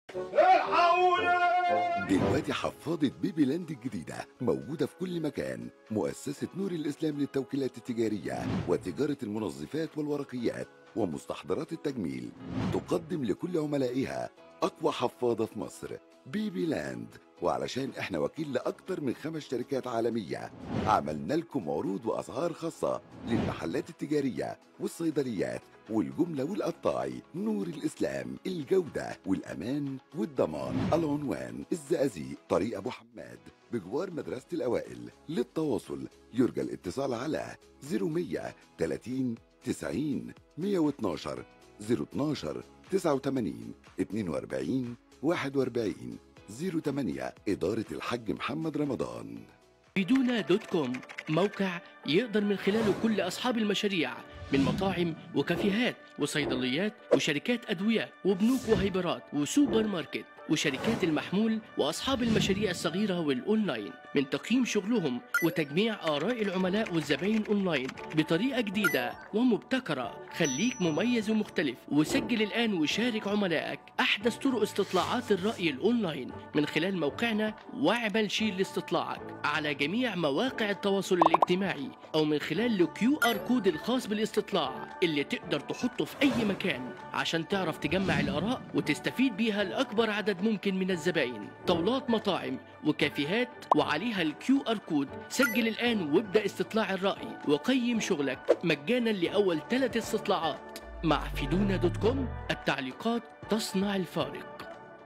دلوقتي حفاضة بيبي لاند الجديدة موجودة في كل مكان مؤسسة نور الإسلام للتوكيلات التجارية وتجارة المنظفات والورقيات ومستحضرات التجميل تقدم لكل عملائها أقوى حفاضة في مصر بيبي لاند وعلشان احنا وكيل لأكتر من خمس شركات عالمية عملنا لكم عروض وأسعار خاصة للمحلات التجارية والصيدليات والجملة والقطاعي نور الإسلام الجودة والأمان والضمان العنوان الزقازيق طريق أبو حماد بجوار مدرسة الأوائل للتواصل يرجى الاتصال على 0100 30 90 112 012 89 42 41 08 إدارة الحج محمد رمضان بدونا دوت كوم موقع يقدر من خلاله كل أصحاب المشاريع من مطاعم وكافيهات وصيدليات وشركات أدوية وبنوك وهيبرات وسوبر ماركت وشركات المحمول وأصحاب المشاريع الصغيرة والأونلاين من تقييم شغلهم وتجميع آراء العملاء والزبائن أونلاين بطريقة جديدة ومبتكرة خليك مميز ومختلف وسجل الآن وشارك عملائك أحدث طرق استطلاعات الرأي الأونلاين من خلال موقعنا واعمل شيل لاستطلاعك على جميع مواقع التواصل الاجتماعي أو من خلال الكيو آر كود الخاص بالاستطلاع اللي تقدر تحطه في أي مكان عشان تعرف تجمع الآراء وتستفيد بيها لأكبر عدد ممكن من الزبائن طاولات مطاعم وكافيهات وعليها الكيو ار كود سجل الآن وابدأ استطلاع الرأي وقيم شغلك مجانا لأول ثلاث استطلاعات مع فيدونا دوت كوم التعليقات تصنع الفارق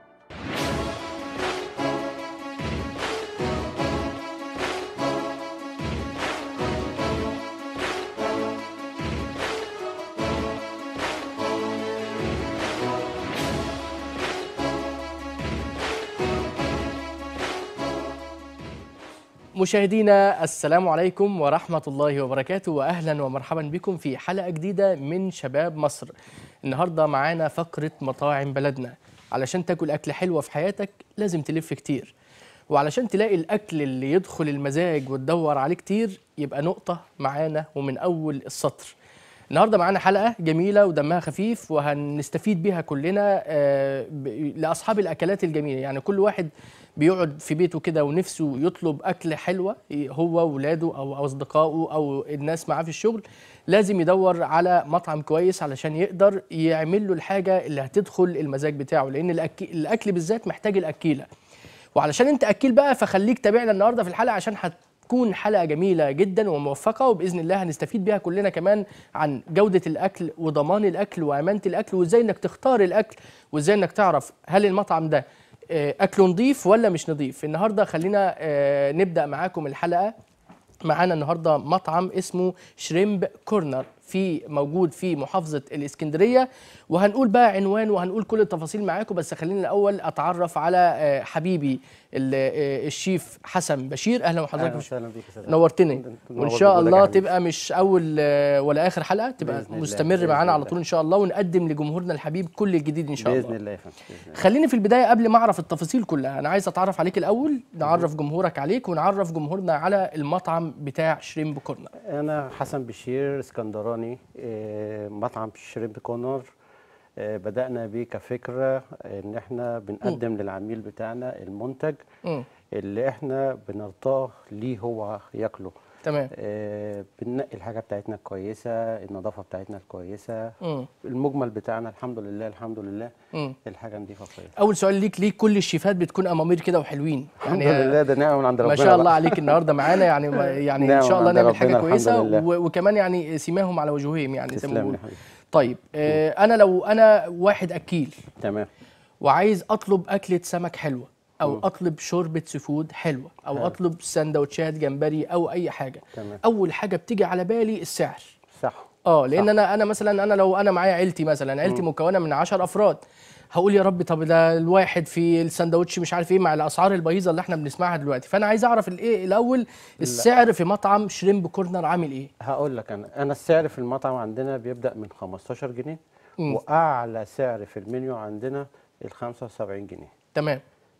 مشاهدينا السلام عليكم ورحمة الله وبركاته وأهلا ومرحبا بكم في حلقة جديدة من شباب مصر النهاردة معانا فقرة مطاعم بلدنا علشان تاكل أكل حلوة في حياتك لازم تلف كتير وعلشان تلاقي الأكل اللي يدخل المزاج وتدور عليه كتير يبقى نقطة معانا ومن أول السطر النهارده معانا حلقه جميله ودمها خفيف وهنستفيد بيها كلنا آه، ب- لاصحاب الاكلات الجميله يعني كل واحد بيقعد في بيته كده ونفسه يطلب اكل حلوه هو واولاده او اصدقائه او الناس معاه في الشغل لازم يدور على مطعم كويس علشان يقدر يعمل له الحاجه اللي هتدخل المزاج بتاعه لان الأكي- الاكل بالذات محتاج الاكيله وعلشان انت اكيل بقى فخليك تابعنا النهارده في الحلقه عشان هتكون حلقه جميله جدا وموفقه وباذن الله هنستفيد بيها كلنا كمان عن جوده الاكل وضمان الاكل وامانه الاكل وازاي انك تختار الاكل وازاي انك تعرف هل المطعم ده آه، اكله نظيف ولا مش نظيف النهارده خلينا آه، نبدا معاكم الحلقه معانا النهارده مطعم اسمه شريمب كورنر في موجود في محافظه الاسكندريه وهنقول بقى عنوان وهنقول كل التفاصيل معاكم بس خلينا الاول اتعرف على آه، حبيبي ال- آه، الشيف حسن بشير اهلا وحضرتك اهلا بش- وسهلا بيك يا استاذ نورتني أحمد. وان نور شاء بوجودك الله يا حبيبي. تبقى مش اول آه، ولا اخر حلقه تبقى بإذن الله، مستمر بإذن معانا على الله. طول ان شاء الله ونقدم لجمهورنا الحبيب كل الجديد ان شاء الله باذن الله يا فندم بإذن الله. خليني في البدايه قبل ما اعرف التفاصيل كلها انا عايز اتعرف عليك الاول نعرف جمهورك عليك ونعرف جمهورنا على المطعم بتاع شريمب كورنر انا حسن بشير اسكندراني آه، مطعم شريمب كورنر آه، بدانا بيه كفكره ان احنا بنقدم للعميل بتاعنا المنتج مم. اللي احنا بنرتاه ليه هو ياكله تمام آه، بننقي الحاجه بتاعتنا كويسه النظافه بتاعتنا كويسه مم. المجمل بتاعنا الحمد لله الحمد لله مم. الحاجه نضيفه كويسه اول سؤال ليك ليه كل الشيفات بتكون امامير كده وحلوين الحمد لله ده نعمه من عند ربنا ما شاء الله بقى. عليك النهارده معانا يعني ما- يعني ان نعم شاء الله عند نعمل حاجه ربنا، الحمد كويسه لله. و- وكمان يعني سيماهم على وجوههم يعني زي ما تسلم لي بنقول يا حبيبي طيب آه انا لو انا واحد اكيل تمام وعايز اطلب اكله سمك حلوه او اطلب شوربه سيفود حلوه او حلو. اطلب سندوتشات جمبري او اي حاجه تمام. اول حاجه بتيجي على بالي السعر صح اه لان صح. انا انا مثلا انا لو انا معايا عيلتي مثلا عيلتي مكونه من 10 افراد هقول يا رب طب ده الواحد في السندوتش مش عارف ايه مع الاسعار البهيظه اللي احنا بنسمعها دلوقتي فانا عايز اعرف الايه الاول السعر في مطعم شريمب كورنر عامل ايه هقول لك انا انا السعر في المطعم عندنا بيبدا من 15 جنيه مم. واعلى سعر في المنيو عندنا ال 75 جنيه تمام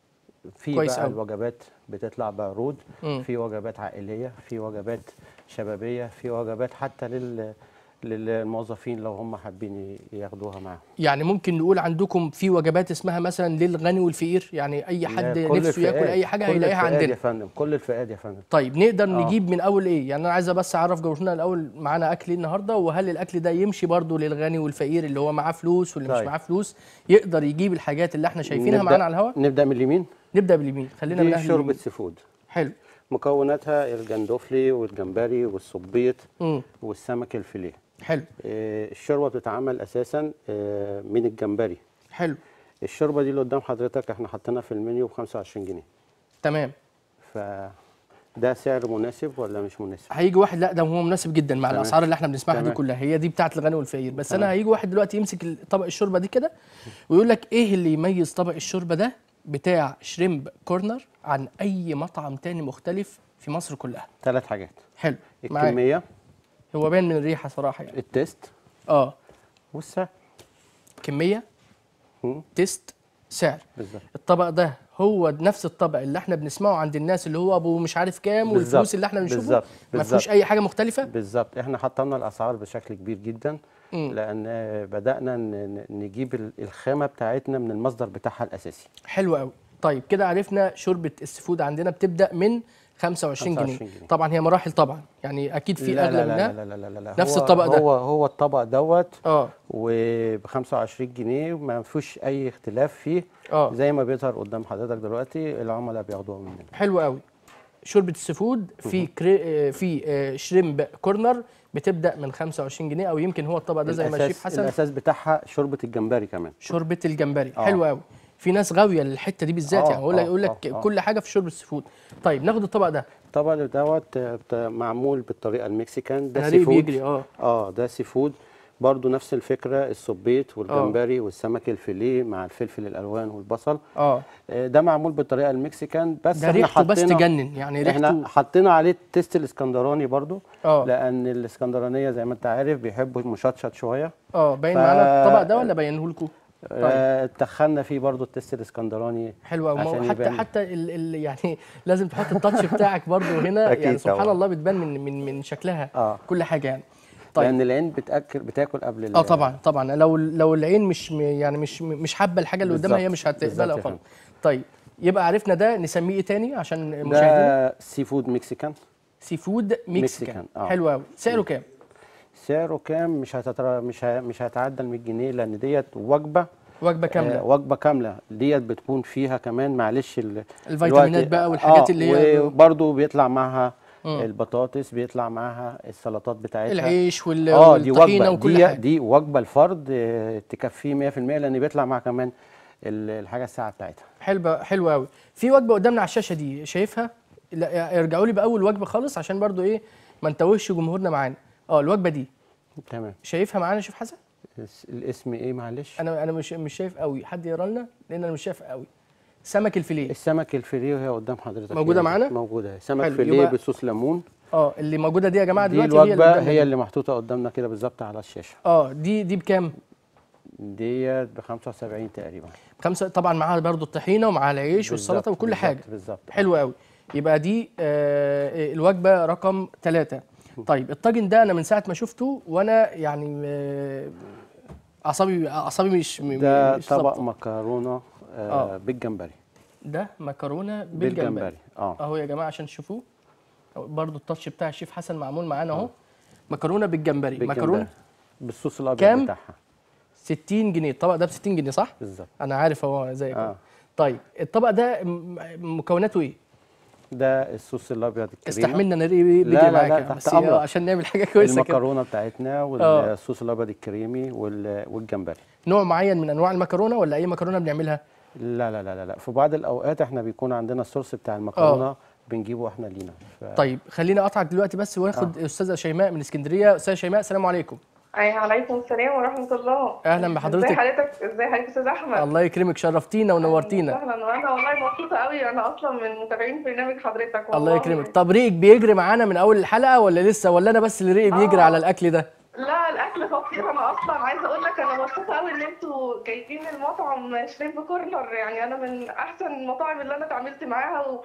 في كويس بقى أوي. الوجبات بتطلع بعروض مم. في وجبات عائليه في وجبات شبابيه في وجبات حتى لل للموظفين لو هم حابين ياخدوها معاهم يعني ممكن نقول عندكم في وجبات اسمها مثلا للغني والفقير يعني اي حد لا، كل نفسه ياكل الفئات- اي حاجه كل هيلاقيها الفئات عندنا يا فندم كل الفئات يا فندم طيب نقدر آه. نجيب من اول ايه يعني انا عايزه بس اعرف جمهورنا الاول معانا اكل ايه النهارده وهل الاكل ده يمشي برضو للغني والفقير اللي هو معاه فلوس واللي مش طيب. معاه فلوس يقدر يجيب الحاجات اللي احنا شايفينها نبدأ- معانا على الهواء نبدا من اليمين نبدا باليمين خلينا من دي اهل شوربه اليمين سي فود حلو مكوناتها الجندوفلي والجمبري والصبيط امم والسمك الفيليه حلو آه، الشوربه بتتعمل اساسا آه، من الجمبري حلو الشوربه دي اللي قدام حضرتك احنا حاطينها في المنيو ب 25 جنيه تمام فده سعر مناسب ولا مش مناسب هيجي واحد لا ده هو مناسب جدا مع تمام. الاسعار اللي احنا بنسمعها دي تمام. كلها هي دي بتاعه الغني والفقير بس انا تمام. هيجي واحد دلوقتي يمسك طبق الشوربه دي كده ويقول لك ايه اللي يميز طبق الشوربه ده بتاع شريمب كورنر عن اي مطعم تاني مختلف في مصر كلها ثلاث حاجات حلو معاك الكميه هو باين من الريحه صراحه يعني التيست اه والسعر كميه مم، تيست سعر بالظبط الطبق ده هو نفس الطبق اللي احنا بنسمعه عند الناس اللي هو ابو مش عارف كام والفلوس بالظبط، اللي احنا بنشوفه بالظبط، ما فيهوش بالظبط. اي حاجه مختلفه بالظبط احنا حطمنا الاسعار بشكل كبير جدا مم. لان آه، بدانا ن- ن- نجيب ال- الخامه بتاعتنا من المصدر بتاعها الاساسي حلو قوي طيب كده عرفنا شوربه السفود عندنا بتبدا من 25 جنيه 25 جنيه. طبعا هي مراحل طبعا يعني اكيد في لا اغلى لا منها لا لا لا لا لا نفس هو الطبق ده. هو هو الطبق دوت اه وب 25 جنيه ما فيهوش اي اختلاف فيه اه زي ما بيظهر قدام حضرتك دلوقتي العملاء بياخدوها مننا حلو قوي شوربه السفود في كري... آه، في آه، شريمب كورنر بتبدا من 25 جنيه او يمكن هو الطبق ده زي ما الشيف الأساس- حسن الاساس بتاعها شوربه الجمبري كمان شوربه الجمبري آه. حلو قوي في ناس غاويه للحته دي بالذات آه، يعني يقول لك آه، يقول لك آه، آه. كل حاجه في شوربه السفود طيب ناخد الطبق ده الطبق دوت آه، بت- معمول بالطريقه المكسيكان ده انا سي ريقي فود بيجري اه اه ده سي فود برضه نفس الفكره الصبيط والجمبري والسمك الفيليه مع الفلفل الالوان والبصل اه آه، ده معمول بالطريقه المكسيكان بس ده احنا ريحته بس حطينا تجنن يعني احنا ريحته حطينا عليه التيست الاسكندراني برضه اه لان الاسكندرانيه زي ما انت عارف بيحبوا المشطشط شويه اه باين ف- معانا الطبق ده ولا باينه لكم آه، دخلنا فيه برضه التيست الاسكندراني حلو قوي عشان حتى يبان. حتى ال ال يعني لازم تحط التاتش بتاعك برضو هنا أكيد يعني سبحان طبعاً. الله بتبان من من من شكلها اه كل حاجه يعني طيب. طيب لان العين بتاكل بتاكل قبل ال- اه طبعا طبعا لو لو العين مش م- يعني مش مش حابه الحاجه اللي قدامها هي بالظبط، مش هتقبلها بالظبط يا خالص طيب يبقى عرفنا ده نسميه ايه تاني عشان مشاهدينا ده سي فود مكسيكان سي فود مكسيكان مكسيكان، آه. حلو قوي سعره كام سعره كام مش هتتر... مش ه... مش هيتعدى ال 100 جنيه لان ديت وجبه وجبه آه كامله وجبه كامله ديت بتكون فيها كمان معلش ال... الفيتامينات دلوقتي- بقى والحاجات آه اللي هي وبرده بيطلع معاها مم. البطاطس بيطلع معاها السلطات بتاعتها العيش وال- اه دي والطحينه وجبه وكل دي حاجه دي وجبه الفرد آه، تكفيه 100% لان بيطلع معاها كمان ال- الحاجه الساعه بتاعتها حلو حلو قوي في وجبه قدامنا على الشاشه دي شايفها لا ارجعوا لي باول وجبه خالص عشان برضو ايه ما نتوهش جمهورنا معانا اه الوجبه دي تمام شايفها معانا شوف حسن الس- الاسم ايه معلش انا انا مش مش شايف قوي حد يقرا لنا لان انا مش شايف قوي سمك الفيليه السمك الفيليه وهي قدام حضرتك موجودة هنا. معانا؟ موجوده سمك حلو، فيليه يبقى- بصوص ليمون اه اللي موجوده دي يا جماعه دي دلوقتي هي اللي الوجبه قدامنا هي دي. اللي محطوطه قدامنا كده بالظبط على الشاشه اه دي دي بكام ديت ب 75 تقريبا خمسة طبعا معاها برضو الطحينه ومعاها العيش والسلطه بالظبط، وكل بالظبط، حاجه بالظبط حلو قوي يبقى دي آه الوجبه رقم ثلاثة طيب الطاجن ده انا من ساعه ما شفته وانا يعني آه، اعصابي اعصابي مش م- ده مش طبق ظابطة. مكرونه آه آه. بالجمبري ده مكرونه بالجمبري بالجمبري اه اهو يا جماعه عشان تشوفوه برضو التاتش بتاع الشيف حسن معمول معانا اهو مكرونه بالجمبري بالجمبري. مكرونه بالصوص الابيض كام؟ بتاعها 60 جنيه الطبق ده ب 60 جنيه صح بالظبط انا عارف هو زي كده اه طيب الطبق ده م- مكوناته ايه ده الصوص الابيض الكريمه استحملنا نري بيجري لا، لا، معاك لا، يعني، تحت بس هي أمرك. عشان نعمل حاجه كويسه كده المكرونه بتاعتنا والصوص الابيض الكريمي وال- والجمبري نوع معين من انواع المكرونه ولا اي مكرونه بنعملها لا لا لا لا لا في بعض الاوقات احنا بيكون عندنا السورس بتاع المكرونه بنجيبه احنا لينا ف... طيب خليني اقطعك دلوقتي بس وناخد استاذه شيماء من اسكندريه استاذه شيماء السلام عليكم أي عليكم السلام ورحمة الله أهلاً بحضرتك. ازي حضرتك ازي حضرتك أستاذ أحمد الله يكرمك شرفتينا ونورتينا أهلا وأنا والله مبسوطة قوي أنا أصلا من متابعين برنامج حضرتك والله الله يكرمك طب ريقك بيجري معانا من اول الحلقه ولا لسه ولا انا بس اللي ريقي بيجري آه. على الاكل ده لا الأكل خطير أنا أصلا عايزة أقول لك أنا مبسوطة قوي إن أنتوا جايبين المطعم شريمب كورنر يعني أنا من أحسن المطاعم اللي أنا اتعاملت معاها و...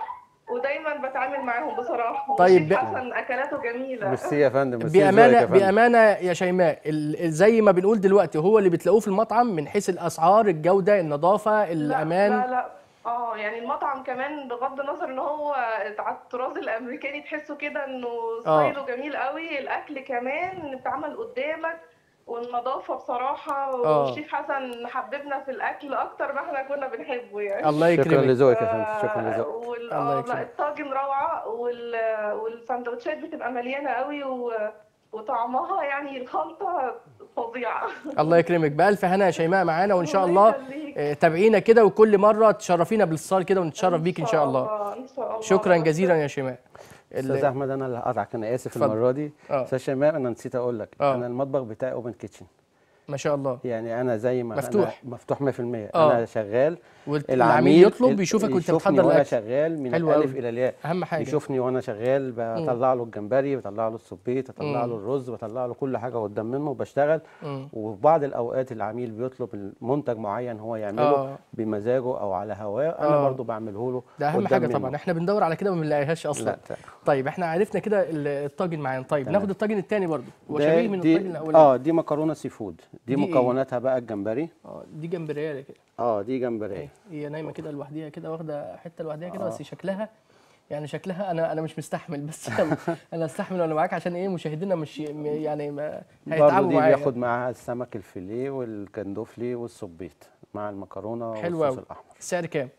ودايما بتعامل معاهم بصراحه طيب، والشيف ب- حسن اكلاته جميله ميرسي يا فندم ميرسي ذوقك بامانه يا فندم. بامانه يا شيماء ال- زي ما بنقول دلوقتي هو اللي بتلاقوه في المطعم من حيث الاسعار الجوده النظافه لا الامان لا لا اه يعني المطعم كمان بغض النظر ان هو على الطراز الامريكاني تحسه كده انه ستايله جميل قوي الاكل كمان ان بيتعمل قدامك والنظافه بصراحه آه. والشيف حسن حببنا في الاكل اكتر ما احنا كنا بنحبه يعني الله شكرا يكرمك لذوقك يا فندم شكرا لذوقك وال... الله آه، يكرمك. لا الطاجن روعه وال... والسندوتشات بتبقى مليانه قوي و... وطعمها يعني الخلطه فظيعه الله يكرمك بالف هنا يا شيماء معانا وان شاء الله الله يخليك. آه، تابعينا كده وكل مره تشرفينا بالاتصال كده ونتشرف بيك ان شاء الله ان شاء الله شكرا جزيلا يا شيماء ال- استاذ احمد انا اللي هقطعك انا اسف اتفضل. المره دي اه استاذ شيماء انا نسيت اقول لك آه. انا المطبخ بتاعي اوبن كيتشن ما شاء الله يعني انا زي ما مفتوح. أنا مفتوح 100% آه. انا شغال والعميل يطلب يشوفك وانت يشوفني بتحضر وانا الاكل شغال من حلو الالف أوي. الى الياء اهم حاجه يشوفني وانا شغال بطلع له الجمبري بطلع له السبيت بطلع مم. له الرز بطلع له كل حاجه قدام منه وبشتغل مم. وفي بعض الاوقات العميل بيطلب المنتج معين هو يعمله آه. بمزاجه او على هواه انا آه. برضو بعمله له ده اهم قدام حاجه منه. طبعا احنا بندور على كده وما بنلاقيهاش اصلا لا لا. طيب احنا عرفنا كده ال- الطاجن معانا طيب تمام. ناخد الطاجن الثاني برضو هو ده- شبيه من دي- الطاجن الاولاني اه دي مكرونه سي فود دي, دي إيه؟ مكوناتها بقى الجمبري اه دي جمبريه كده اه دي جمبري اهي هي نايمه كده لوحديها كده واخده حته لوحديها كده بس شكلها يعني شكلها انا انا مش مستحمل بس يلا، انا استحمل وانا معاك عشان ايه مشاهدينا مش ي- م- يعني ما برضو هيتعبوا دي معايا بياخد معاها السمك الفيليه والكندوفلي والصبيت مع المكرونه حلو والصوص أوي. الاحمر السعر كام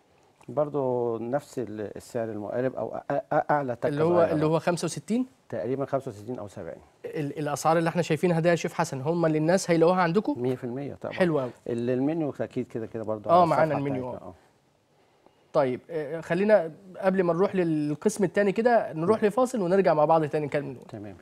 برضو نفس ال- السعر المقارب او أ- أ- اعلى تكه اللي هو صغيرة اللي بقى. هو 65 تقريبا 65 او 70 ال- الاسعار اللي احنا شايفينها ده يا شيف حسن هم اللي الناس هيلاقوها عندكم 100% طبعا حلو قوي ال- المنيو اكيد كده كده برضو آه، على معانا الصفحة المنيو، بتاعتنا، اه طيب آه، خلينا قبل ما نروح للقسم الثاني كده نروح لفاصل ونرجع مع بعض تاني نكمل تمام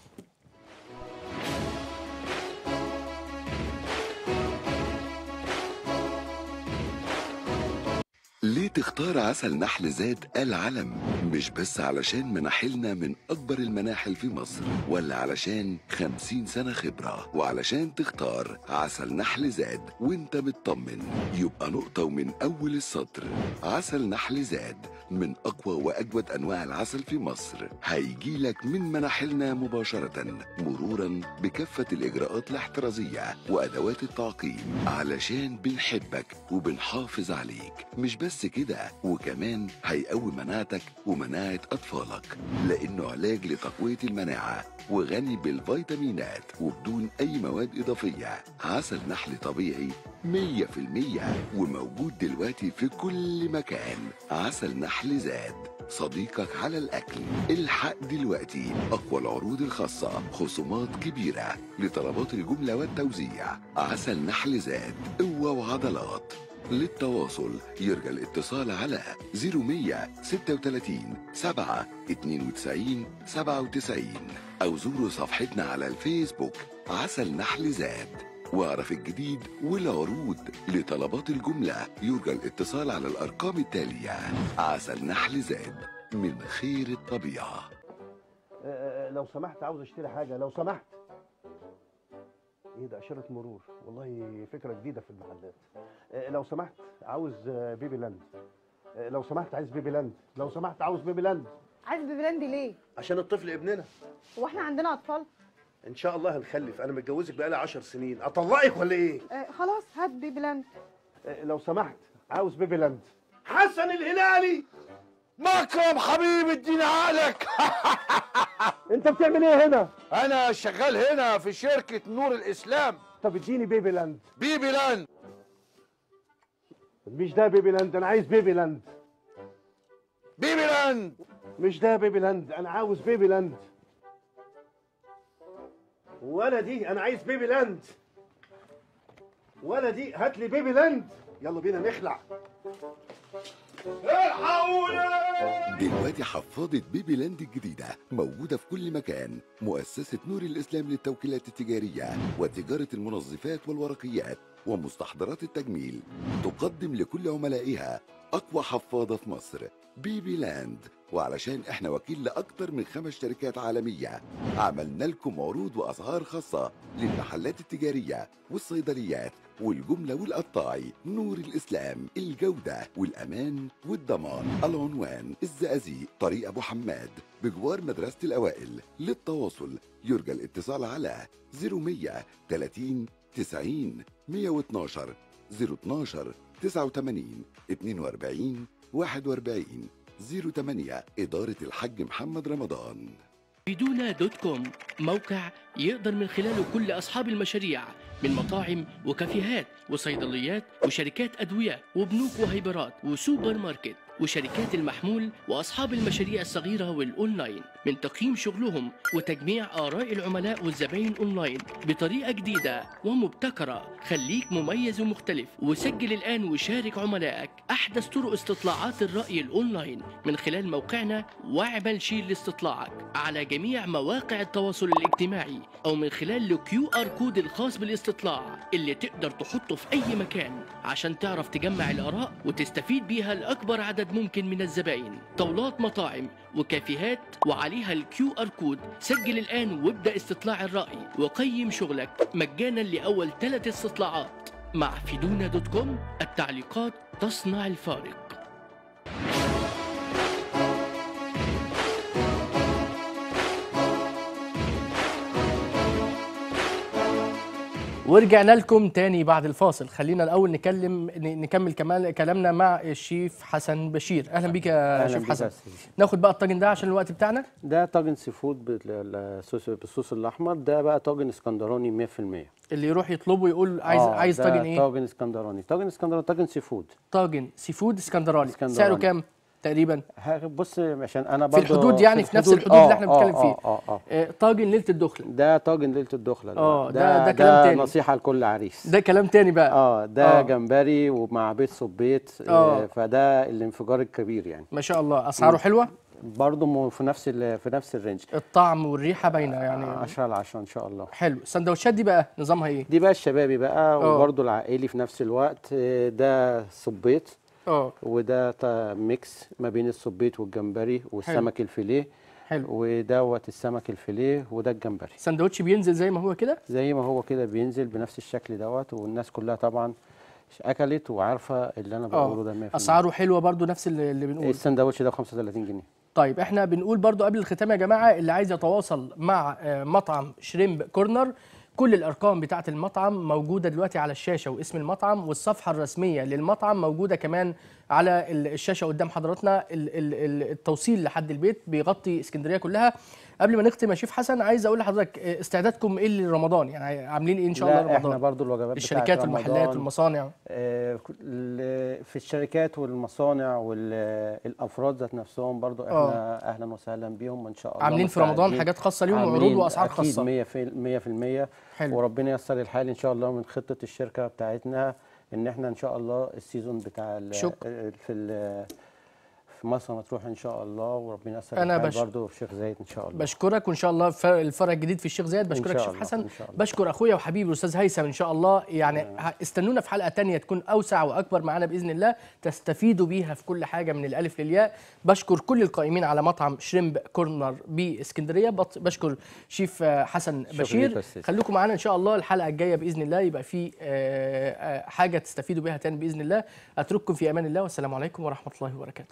ليه تختار عسل نحل زاد العلم مش بس علشان مناحلنا من أكبر المناحل في مصر ولا علشان خمسين سنة خبرة وعلشان تختار عسل نحل زاد وانت مطمن يبقى نقطة ومن أول السطر عسل نحل زاد من أقوى وأجود أنواع العسل في مصر هيجي لك من مناحلنا مباشرة مرورا بكافة الإجراءات الاحترازية وأدوات التعقيم علشان بنحبك وبنحافظ عليك مش بس كده وكمان هيقوي مناعتك ومناعة أطفالك لأنه علاج لتقوية المناعة وغني بالفيتامينات وبدون أي مواد إضافية عسل نحل طبيعي 100% وموجود دلوقتي في كل مكان عسل نحل زاد صديقك على الأكل الحق دلوقتي أقوى العروض الخاصة خصومات كبيرة لطلبات الجملة والتوزيع عسل نحل زاد قوة وعضلات للتواصل يرجى الاتصال على 0136 7 92 97 أو زوروا صفحتنا على الفيسبوك عسل نحل زاد واعرف الجديد والعروض لطلبات الجملة يرجى الاتصال على الأرقام التالية عسل نحل زاد من خير الطبيعة آه، لو سمحت عاوز اشتري حاجه لو سمحت ايه ده اشاره مرور والله فكره جديده في المحلات آه، لو سمحت عاوز آه، بيبي لاند آه، لو سمحت عايز بيبي لاند لو سمحت عاوز بيبي لاند عايز ببراندي ليه؟ عشان الطفل ابننا هو احنا عندنا اطفال؟ ان شاء الله هنخلف انا متجوزك بقالي 10 سنين اطلقك ولا ايه آه خلاص هات بيبي لاند آه، لو سمحت عاوز بيبي لاند حسن الهلالي مكرم حبيبي اديني عقلك انت بتعمل ايه هنا انا شغال هنا في شركة نور الاسلام طب اديني بيبي لاند بيبي لاند مش ده بيبي لاند انا عايز بيبي لاند بيبي لاند مش ده بيبي لاند انا عاوز بيبي لاند ولا دي انا عايز بيبي لاند ولا دي هات لي بيبي لاند يلا بينا نخلع دلوقتي حفاضة بيبي لاند الجديدة موجودة في كل مكان مؤسسة نور الإسلام للتوكيلات التجارية وتجارة المنظفات والورقيات ومستحضرات التجميل تقدم لكل عملائها أقوى حفاضة في مصر بيبي لاند وعلشان احنا وكيل لاكتر من خمس شركات عالميه عملنا لكم عروض واسعار خاصه للمحلات التجاريه والصيدليات والجمله والقطاعي نور الاسلام الجوده والامان والضمان العنوان الزقازيق طريق ابو حماد بجوار مدرسه الاوائل للتواصل يرجى الاتصال على 0100 30 90 112 012 89 42 41 08 إدارة الحج محمد رمضان بدونا دوت كوم موقع يقدر من خلاله كل أصحاب المشاريع من مطاعم وكافيهات وصيدليات وشركات أدوية وبنوك وهيبرات وسوبر ماركت وشركات المحمول وأصحاب المشاريع الصغيرة والأونلاين من تقييم شغلهم وتجميع آراء العملاء والزبائن أونلاين بطريقة جديدة ومبتكرة خليك مميز ومختلف وسجل الآن وشارك عملائك أحدث طرق استطلاعات الرأي الأونلاين من خلال موقعنا واعمل شيل لاستطلاعك على جميع مواقع التواصل الاجتماعي أو من خلال الكيو آر كود الخاص بالاستطلاع اللي تقدر تحطه في أي مكان عشان تعرف تجمع الآراء وتستفيد بيها لأكبر عدد ممكن من الزبائن طاولات مطاعم وكافيهات وعليها الكيو ار كود سجل الآن وابدأ استطلاع الرأي وقيم شغلك مجانا لأول ثلاث استطلاعات مع فيدونا دوت كوم التعليقات تصنع الفارق ورجعنا لكم تاني بعد الفاصل خلينا الاول نكلم ن- نكمل كمان كلامنا مع الشيف حسن بشير اهلا بيك يا أهلاً شيف بيك يا حسن أستاذ. ناخد بقى الطاجن ده عشان الوقت بتاعنا ده طاجن سي فود بالصوص بالصوص الاحمر ده بقى طاجن اسكندراني 100% اللي يروح يطلبه يقول عايز آه، عايز ده طاجن ايه طاجن اسكندراني طاجن اسكندراني طاجن سي فود طاجن سي فود اسكندراني اسكندراني. سعره كام تقريبا ه- بص عشان انا في برضو الحدود يعني في نفس الحدود- الحدود اللي آه، احنا آه، بنتكلم فيه. اه اه اه آه، طاجن ليله الدخله ده طاجن ليله الدخله ده. آه، ده- ده كلام تاني. نصيحه لكل عريس ده كلام تاني بقى اه ده آه. جمبري ومع بيض صبيت آه. آه فده الانفجار الكبير يعني ما شاء الله اسعاره حلوه برضه م- في نفس ال- في نفس الرينج الطعم والريحه باينه يعني 10 على 10 ان شاء الله حلو السندوتشات دي بقى نظامها ايه دي بقى الشبابي بقى آه. وبرضه العائلي في نفس الوقت آه، ده صبيت اه وده تا- ميكس ما بين الصبيت والجمبري والسمك الفيليه حلو ودوت السمك الفيليه وده الجمبري سندوتش بينزل زي ما هو كده زي ما هو كده بينزل بنفس الشكل دوت والناس كلها طبعا اكلت وعارفه اللي انا بقوله ده 100% اسعاره حلوه برضو نفس اللي, اللي بنقول السندوتش ده ب 35 جنيه طيب احنا بنقول برضو قبل الختام يا جماعه اللي عايز يتواصل مع آه، مطعم شريمب كورنر كل الارقام بتاعه المطعم موجوده دلوقتي على الشاشه واسم المطعم والصفحه الرسميه للمطعم موجوده كمان على ال- الشاشه قدام حضراتنا ال- ال- ال- التوصيل لحد البيت بيغطي اسكندريه كلها قبل ما نختم يا شيف حسن عايز اقول لحضرتك آه، استعدادكم ايه لرمضان يعني عاملين ايه ان شاء الله لا احنا لرمضان برضو الوجبات بتاعت الشركات والمحلات رمضان، والمصانع آه، كل- في الشركات والمصانع والافراد ذات نفسهم برضو احنا اهلا وسهلا بيهم وان شاء الله عاملين في رمضان مستعدين. حاجات خاصه ليهم وعروض عاملين واسعار خاصه اكيد 100% 100% حلو. وربنا ييسر الحال ان شاء الله من خطه الشركه بتاعتنا ان احنا ان شاء الله السيزون بتاع ال- شكر. ال- في ال- في مرسى مطروح ان شاء الله وربنا ييسر أنا الحال بش- برضو في شيخ زايد ان شاء الله بشكرك وان شاء الله الفرع الفرع الجديد في الشيخ زايد بشكرك شاء شيخ الله، حسن إن شاء الله. بشكر اخويا وحبيبي الاستاذ هيثم ان شاء الله يعني ه- استنونا في حلقه تانية تكون اوسع واكبر معانا باذن الله تستفيدوا بيها في كل حاجه من الالف للياء بشكر كل القائمين على مطعم شريمب كورنر باسكندريه بط- بشكر شيف آه، حسن شكراً ليك بشير يا أستاذ. خليكم معانا ان شاء الله الحلقه الجايه باذن الله يبقى في آه، آه، حاجه تستفيدوا بيها تاني باذن الله اترككم في امان الله والسلام عليكم ورحمه الله وبركاته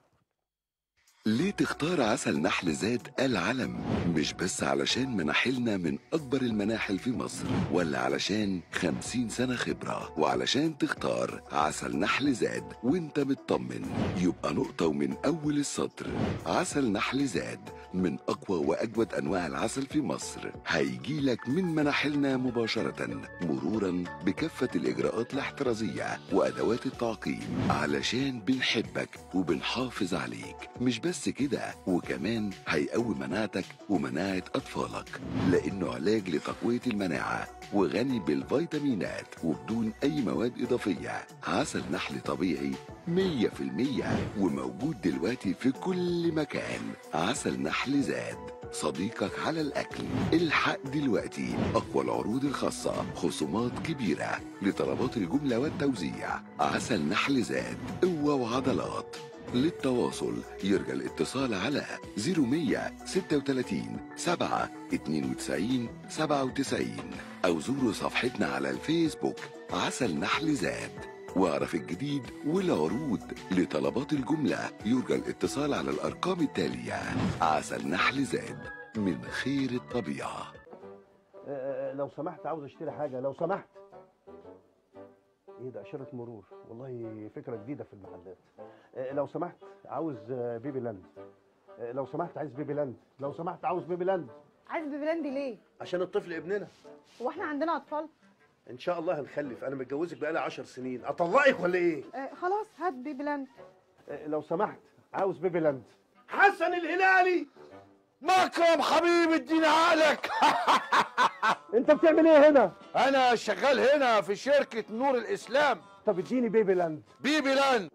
ليه تختار عسل نحل زاد العلم مش بس علشان مناحلنا من أكبر المناحل في مصر ولا علشان خمسين سنة خبرة وعلشان تختار عسل نحل زاد وانت مطمن يبقى نقطة ومن أول السطر عسل نحل زاد من أقوى وأجود أنواع العسل في مصر هيجيلك من مناحلنا مباشرة مرورا بكافة الإجراءات الاحترازية وأدوات التعقيم علشان بنحبك وبنحافظ عليك مش بس كده وكمان هيقوي مناعتك ومناعة أطفالك لأنه علاج لتقوية المناعة وغني بالفيتامينات وبدون أي مواد إضافية عسل نحل طبيعي مية في المية وموجود دلوقتي في كل مكان عسل نحل زاد صديقك على الأكل الحق دلوقتي أقوى العروض الخاصة خصومات كبيرة لطلبات الجملة والتوزيع عسل نحل زاد قوة وعضلات للتواصل يرجى الاتصال على 0100 36 7 92 97 أو زوروا صفحتنا على الفيسبوك عسل نحل زاد واعرف الجديد والعروض لطلبات الجملة يرجى الاتصال على الأرقام التالية عسل نحل زاد من خير الطبيعة آه، لو سمحت عاوز اشتري حاجه لو سمحت ايه ده اشاره مرور والله فكره جديده في المحلات آه، لو سمحت عاوز آه، بيبي لاند آه، لو سمحت عايز بيبي لاند لو سمحت عاوز بيبي لاند عايز بيبي ليه عشان الطفل ابننا هو احنا عندنا اطفال ان شاء الله هنخلف انا متجوزك بقالي 10 سنين اطلقك ولا ايه آه خلاص هات بيبي آه، لو سمحت عاوز بيبي لاند حسن الهلالي مكرم حبيبي اديني عقلك انت بتعمل ايه هنا انا شغال هنا في شركة نور الاسلام طب اديني بيبي لاند بيبي لاند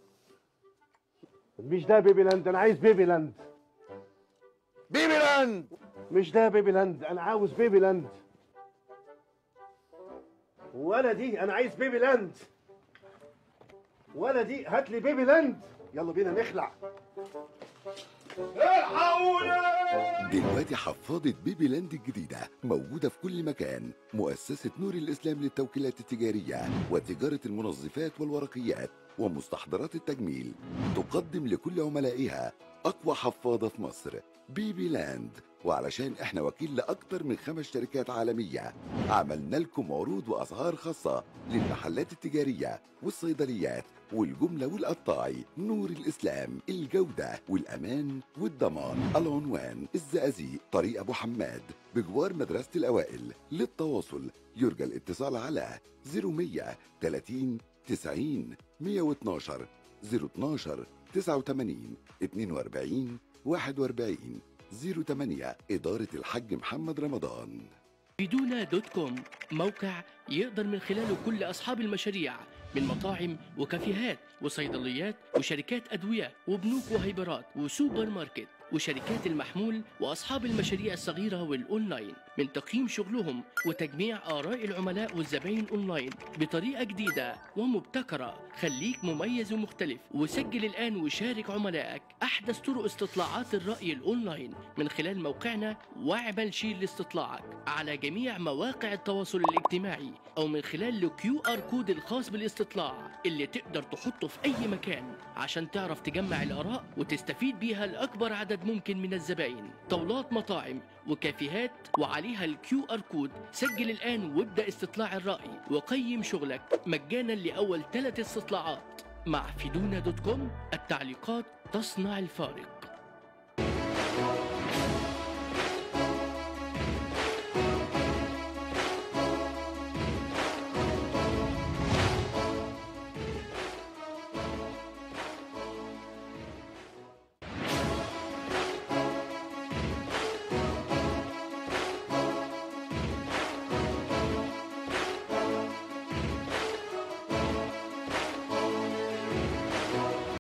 مش ده بيبي لاند انا عايز بيبي لاند بيبي لاند مش ده بيبي لاند انا عاوز بيبي لاند ولا دي انا عايز بيبي لاند ولا دي هات لي بيبي لاند يلا بينا نخلع دلوقتي حفاضة بيبي لاند الجديدة موجودة في كل مكان مؤسسة نور الإسلام للتوكيلات التجارية وتجارة المنظفات والورقيات ومستحضرات التجميل تقدم لكل عملائها أقوى حفاضة في مصر بيبي لاند وعلشان احنا وكيل لأكتر من خمس شركات عالمية عملنا لكم عروض وأسعار خاصة للمحلات التجارية والصيدليات والجملة والقطاعي نور الإسلام الجودة والأمان والضمان العنوان الزقازيق طريق أبو حماد بجوار مدرسة الأوائل للتواصل يرجى الاتصال على 0100 30 90 112 012 89 42 41 08 إدارة الحج محمد رمضان فيدونا دوت كوم موقع يقدر من خلاله كل أصحاب المشاريع من مطاعم وكافيهات وصيدليات وشركات أدوية وبنوك وهيبرات وسوبر ماركت وشركات المحمول وأصحاب المشاريع الصغيرة والأونلاين من تقييم شغلهم وتجميع آراء العملاء والزبائن أونلاين بطريقة جديدة ومبتكرة خليك مميز ومختلف وسجل الآن وشارك عملائك أحدث طرق استطلاعات الرأي الأونلاين من خلال موقعنا واعمل شير لاستطلاعك على جميع مواقع التواصل الاجتماعي أو من خلال الكيو آر كود الخاص بالاستطلاع اللي تقدر تحطه في أي مكان عشان تعرف تجمع الآراء وتستفيد بيها لأكبر عدد ممكن من الزبائن طاولات مطاعم وكافيهات وعليها الكيو ار كود سجل الآن وابدأ استطلاع الرأي وقيم شغلك مجانا لأول ثلاث استطلاعات مع فيدونا دوت كوم التعليقات تصنع الفارق